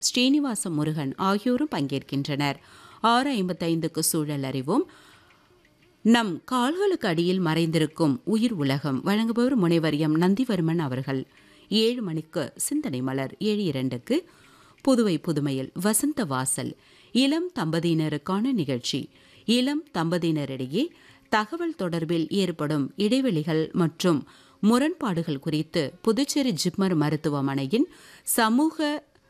ஸ்ரீனிவாச முருகன் ஆகியோரும் பங்கேற்கின்றனர் ஆறு ஐம்பத்தைந்துக்கு சூழல் அறிவோம் நம் கால்களுக்கு அடியில் மறைந்திருக்கும் உயிர் உலகம் வழங்குபவர் முனைவர் எம் நந்திவர்மன் அவர்கள் ஏழு மணிக்கு சிந்தனை மலர் ஏழு இரண்டுக்கு புதுவை புதுமையில் வசந்த வாசல் இளம் தம்பதியினருக்கான நிகழ்ச்சி இளம் தம்பதியினரிடையே தகவல் தொடர்பில் ஏற்படும் இடைவெளிகள் மற்றும் முரண்பாடுகள் குறித்து புதுச்சேரி ஜிப்மர் மருத்துவமனையின் சமூக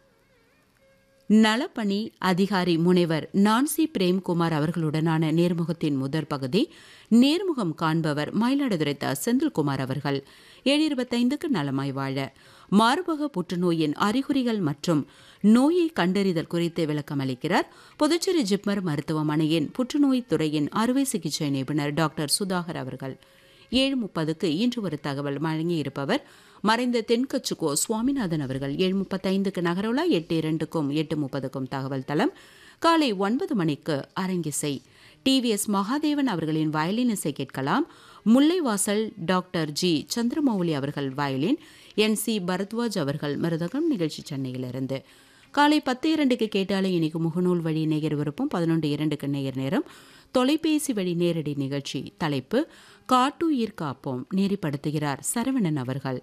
நலப்பணி அதிகாரி முனைவர் நான்சி பிரேம்குமார் அவர்களுடனான நேர்முகத்தின் முதற் பகுதி நேர்முகம் காண்பவர் மயிலாடுதுறை த செந்தில்குமார் அவர்கள் ஏழு இருபத்தைந்துக்கு நலமாய் வாழ மார்பக புற்றுநோயின் அறிகுறிகள் மற்றும் நோயை கண்டறிதல் குறித்து விளக்கம் அளிக்கிறார் புதுச்சேரி ஜிப்மர் மருத்துவமனையின் புற்றுநோய் துறையின் அறுவை சிகிச்சை நிபுணர் டாக்டர் சுதாகர் அவர்கள் ஏழு முப்பதுக்கு இன்று ஒரு தகவல் வழங்கியிருப்பவர் மறைந்த தென்கச்சுக்கோ சுவாமிநாதன் அவர்கள் ஏழு முப்பத்தைந்துக்கு நகரோலா எட்டு இரண்டுக்கும் எட்டு முப்பதுக்கும் தகவல் தளம் காலை ஒன்பது மணிக்கு அரங்கிசை டிவிஎஸ் மகாதேவன் அவர்களின் வயலின் இசை கேட்கலாம் முல்லைவாசல் டாக்டர் ஜி சந்திரமௌலி அவர்கள் வயலின் என் சி பரத்வாஜ் அவர்கள் மிருதகம் நிகழ்ச்சி சென்னையிலிருந்து காலை பத்து இரண்டுக்கு கேட்டாலே இன்னைக்கு முகநூல் வழி நேயர் விருப்பம் பதினொன்று இரண்டுக்கு நேயர் நேரம் தொலைபேசி வழி நேரடி நிகழ்ச்சி தலைப்பு காட்டுயிர் காப்போம் நெறிப்படுத்துகிறார் சரவணன் அவர்கள்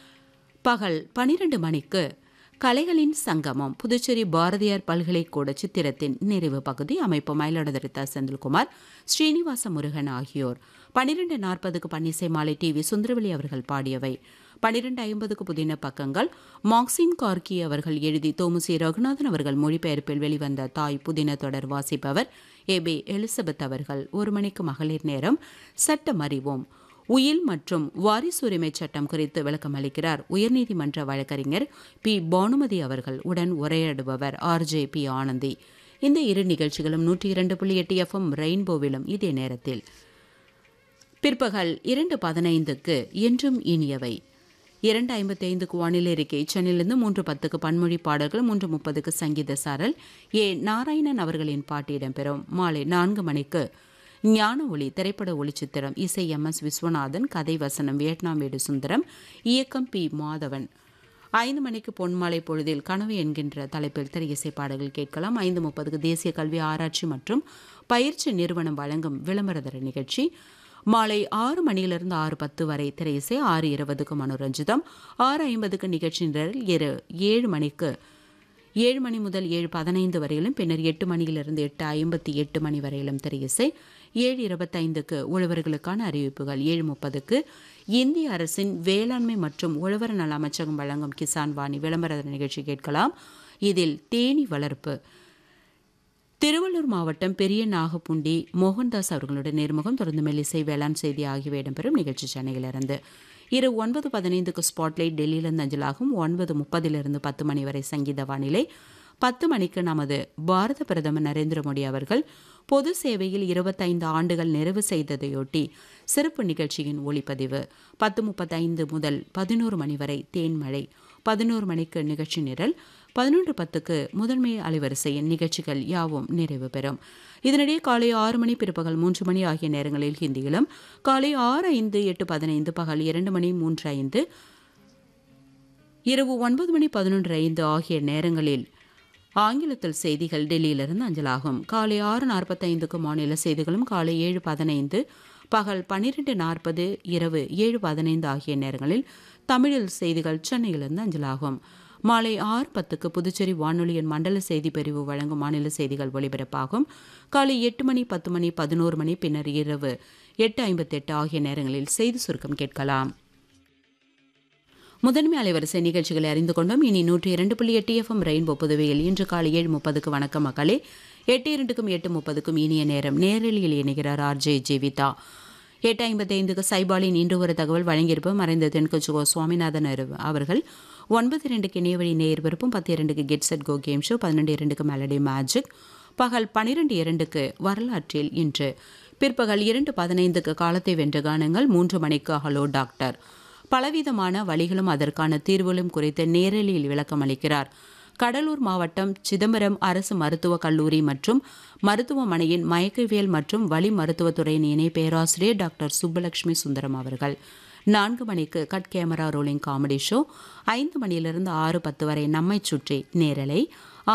பகல் பனிரெண்டு மணிக்கு கலைகளின் சங்கமம் புதுச்சேரி பாரதியார் பல்கலைக்கூட சித்திரத்தின் நிறைவு பகுதி அமைப்பு மயிலாடுதுறை த செந்தில்குமார் ஸ்ரீனிவாச முருகன் ஆகியோர் பனிரெண்டு நாற்பதுக்கு பன்னிசை மாலை டிவி சுந்தரவெளி அவர்கள் பாடியவை பனிரெண்டு ஐம்பதுக்கு புதின பக்கங்கள் மாக்சின் கார்கி அவர்கள் எழுதி தோமுசி ரகுநாதன் அவர்கள் மொழிபெயர்ப்பில் வெளிவந்த தாய் புதின தொடர் வாசிப்பவர் ஏ பி எலிசபெத் அவர்கள் ஒரு மணிக்கு மகளிர் நேரம் சட்டம் அறிவோம் உயில் மற்றும் வாரிசுரிமை சட்டம் குறித்து விளக்கம் அளிக்கிறார் உயர்நீதிமன்ற வழக்கறிஞர் பி பானுமதி அவர்கள் உடன் உரையாடுபவர் ஆர் ஜே பி ஆனந்தி இந்த இரு நிகழ்ச்சிகளும் நூற்றி இரண்டு புள்ளி எட்டு எஃப்எம் ரெயின்போவிலும் இதே நேரத்தில் பிற்பகல் இரண்டு பதினைந்துக்கு என்றும் இனியவை இரண்டு ஐம்பத்தி ஐந்துக்கு வானிலை அறிக்கை சென்னையிலிருந்து மூன்று பத்துக்கு பன்மொழி பாடல்கள் மூன்று முப்பதுக்கு சங்கீத சாரல் ஏ நாராயணன் அவர்களின் பாட்டு இடம்பெறும் மாலை நான்கு மணிக்கு ஞான ஒளி திரைப்பட ஒளிச்சித்திரம் இசை எம் எஸ் விஸ்வநாதன் கதை வசனம் வியட்நாம் வீடு சுந்தரம் இயக்கம் பி மாதவன் ஐந்து மணிக்கு பொன்மாலை பொழுதில் கனவு என்கின்ற தலைப்பில் திரை இசை பாடல்கள் கேட்கலாம் ஐந்து முப்பதுக்கு தேசிய கல்வி ஆராய்ச்சி மற்றும் பயிற்சி நிறுவனம் வழங்கும் விளம்பரதர நிகழ்ச்சி மாலை ஆறு மணியிலிருந்து ஆறு பத்து வரை திரையிசை ஆறு இருபதுக்கு மனோரஞ்சிதம் ஆறு ஐம்பதுக்கு நிகழ்ச்சி நிரல் இரு ஏழு மணிக்கு ஏழு மணி முதல் ஏழு பதினைந்து வரையிலும் பின்னர் எட்டு மணியிலிருந்து எட்டு ஐம்பத்தி எட்டு மணி வரையிலும் திரையிசை ஏழு இருபத்தைந்துக்கு உழவர்களுக்கான அறிவிப்புகள் ஏழு முப்பதுக்கு இந்திய அரசின் வேளாண்மை மற்றும் உழவர் நல அமைச்சகம் வழங்கும் கிசான் வாணி விளம்பர நிகழ்ச்சி கேட்கலாம் இதில் தேனி வளர்ப்பு திருவள்ளூர் மாவட்டம் பெரிய நாகப்புண்டி மோகன்தாஸ் அவர்களுடன் நேர்முகம் தொடர்ந்து மெல்லிசை வேளாண் செய்தி ஆகியவை இடம்பெறும் நிகழ்ச்சி சென்னையிலிருந்து இரு ஒன்பது பதினைந்துக்கு ஸ்பாட்லைட் டெல்லியிலிருந்து அஞ்சலாகும் ஒன்பது முப்பதிலிருந்து பத்து மணி வரை சங்கீத வானிலை பத்து மணிக்கு நமது பாரத பிரதமர் நரேந்திர மோடி அவர்கள் பொது சேவையில் இருபத்தைந்து ஆண்டுகள் நிறைவு செய்ததையொட்டி சிறப்பு நிகழ்ச்சியின் ஒளிப்பதிவு பத்து முப்பத்தைந்து முதல் பதினோரு மணி வரை தேன்மழை பதினோரு மணிக்கு நிகழ்ச்சி நிரல் பதினொன்று பத்துக்கு முதன்மை அலைவரிசையின் நிகழ்ச்சிகள் யாவும் நிறைவு பெறும் இதனிடையே காலை ஆறு மணி பிற்பகல் மூன்று மணி ஆகிய நேரங்களில் ஹிந்தியிலும் காலை ஆறு ஐந்து எட்டு பதினைந்து பகல் இரண்டு மணி மூன்று ஐந்து இரவு ஒன்பது மணி பதினொன்று ஐந்து ஆகிய நேரங்களில் ஆங்கிலத்தில் செய்திகள் டெல்லியிலிருந்து அஞ்சலாகும் காலை ஆறு நாற்பத்தைந்துக்கு மாநில செய்திகளும் காலை ஏழு பதினைந்து பகல் பன்னிரெண்டு நாற்பது இரவு ஏழு பதினைந்து ஆகிய நேரங்களில் தமிழில் செய்திகள் சென்னையிலிருந்து அஞ்சலாகும் மாலை ஆறு பத்துக்கு புதுச்சேரி வானொலியின் மண்டல செய்தி பிரிவு வழங்கும் மாநில செய்திகள் ஒலிபரப்பாகும் காலை எட்டு மணி பத்து மணி பதினோரு மணி பின்னர் இரவு எட்டு ஐம்பத்தெட்டு ஆகிய நேரங்களில் செய்தி சுருக்கம் கேட்கலாம் முதன்மை அலைவரிசை நிகழ்ச்சிகளை அறிந்து கொண்டோம் இனி நூற்றி இரண்டு புள்ளி எட்டு எஃப்எம் ரெயின்போ புதுவையில் இன்று காலை ஏழு முப்பதுக்கு வணக்கம் மக்களே எட்டு இரண்டுக்கும் எட்டு முப்பதுக்கும் இனிய நேரம் நேரலியில் இணைகிறார் ஆர் ஜே ஜீவிதா எட்டு ஐம்பத்தைந்துக்கு சைபாலின் இன்று ஒரு தகவல் வழங்கியிருப்போம் மறைந்த தென்கச்சுகோ சுவாமிநாதன் அவர்கள் ஒன்பது இரண்டுக்கு இணையவழி நேர் விருப்பம் பத்து இரண்டுக்கு get set go game show பன்னெண்டு இரண்டுக்கு மெலடி மேஜிக் பகல் பன்னிரெண்டு இரண்டுக்கு வரலாற்றில் இன்று பிற்பகல் இரண்டு பதினைந்துக்கு காலத்தை வென்ற கானங்கள் மூன்று மணிக்கு ஹலோ டாக்டர் பலவிதமான வழிகளும் அதற்கான தீர்வுகளும் குறித்து நேரலில் விளக்கம் அளிக்கிறார் கடலூர் மாவட்டம் சிதம்பரம் அரசு மருத்துவக் கல்லூரி மற்றும் மருத்துவமனையின் மயக்கவியல் மற்றும் வலி மருத்துவத்துறையின் இணை பேராசிரியர் டாக்டர் சுப்பலட்சுமி சுந்தரம் அவர்கள் நான்கு மணிக்கு cut camera rolling comedy show ஐந்து மணியிலிருந்து ஆறு பத்து வரை நம்மை சுற்றி நேரலை